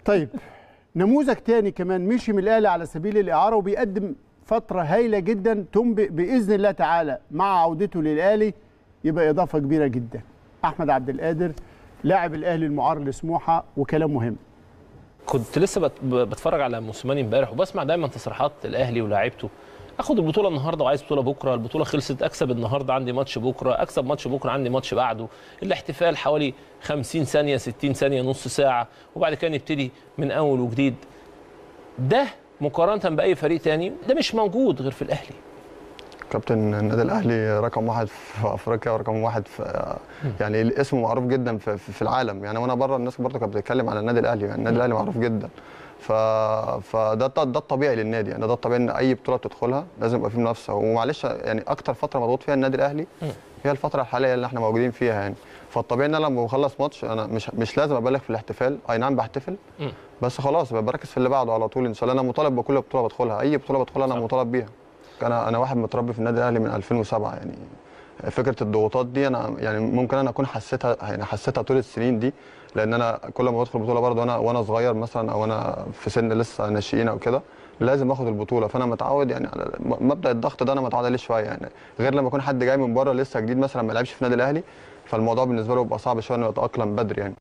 طيب نموذج تاني كمان مشي من الاهلي على سبيل الاعاره وبيقدم فتره هايله جدا تنبئ باذن الله تعالى مع عودته للاهلي يبقى اضافه كبيره جدا احمد عبد القادر لاعب الاهلي المعار لسموحه وكلام مهم كنت لسه بت- بتفرج على موسيماني امبارح وبسمع دايما تصريحات الاهلي ولاعيبته اخد البطوله النهارده وعايز بطوله بكره البطوله خلصت اكسب النهارده عندي ماتش بكره اكسب ماتش بكره عندي ماتش بعده الاحتفال حوالي 50 ثانيه 60 ثانيه نص ساعه وبعد كده نبتدي من اول وجديد ده مقارنه باي فريق تاني ده مش موجود غير في الاهلي كابتن النادي الاهلي رقم واحد في افريقيا ورقم واحد في يعني اسمه معروف جدا في, في في العالم يعني وانا بره الناس برضه كانت بتتكلم على النادي الاهلي يعني النادي الاهلي معروف جدا ف فده ده ده الطبيعي للنادي يعني ده الطبيعي ان اي بطوله بتدخلها لازم يبقى فيه منافسه ومعلش يعني اكتر فتره مضغوط فيها النادي الاهلي هي الفتره الحاليه اللي احنا موجودين فيها يعني فالطبيعي ان انا لما بخلص ماتش انا مش مش لازم ابالغ في الاحتفال اي نعم بحتفل مم. بس خلاص ببقى بركز في اللي بعده على طول ان شاء الله انا مطالب بكل بطوله بدخلها اي بطوله بدخلها انا صح. مطالب بيها انا انا واحد متربي في النادي الاهلي من 2007 يعني فكره الضغوطات دي انا يعني ممكن انا اكون حسيتها يعني حسيتها طول السنين دي لان انا كل ما بدخل بطوله برضه وانا وانا صغير مثلا او انا في سن لسه ناشئين او كده لازم اخد البطوله فانا متعود يعني على م- مبدا الضغط ده انا متعود عليه شويه يعني غير لما يكون حد جاي من بره لسه جديد مثلا ما لعبش في النادي الاهلي فالموضوع بالنسبه له بيبقى صعب شويه انه يتاقلم بدري يعني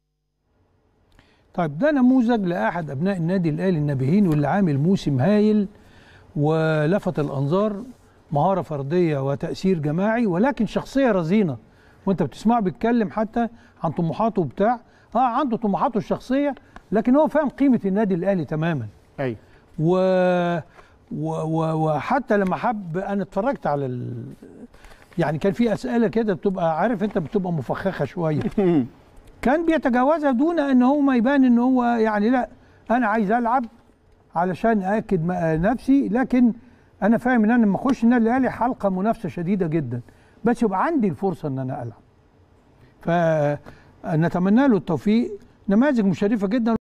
طيب ده نموذج لاحد ابناء النادي الاهلي النابهين واللي عامل موسم هايل ولفت الانظار مهاره فرديه وتاثير جماعي ولكن شخصيه رزينه وانت بتسمعه بيتكلم حتى عن طموحاته وبتاع اه عنده طموحاته الشخصيه لكن هو فاهم قيمه النادي الاهلي تماما ايوه و... و... و... وحتى لما حب انا اتفرجت على ال... يعني كان في اسئله كده بتبقى عارف انت بتبقى مفخخه شويه كان بيتجاوزها دون ان هو ما يبان ان هو يعني لا انا عايز العب علشان ااكد م- نفسي لكن انا فاهم ان انا لما اخش النادي الاهلي حلقه منافسه شديده جدا بس يبقى عندي الفرصه ان انا العب فنتمنى له التوفيق نماذج مشرفه جدا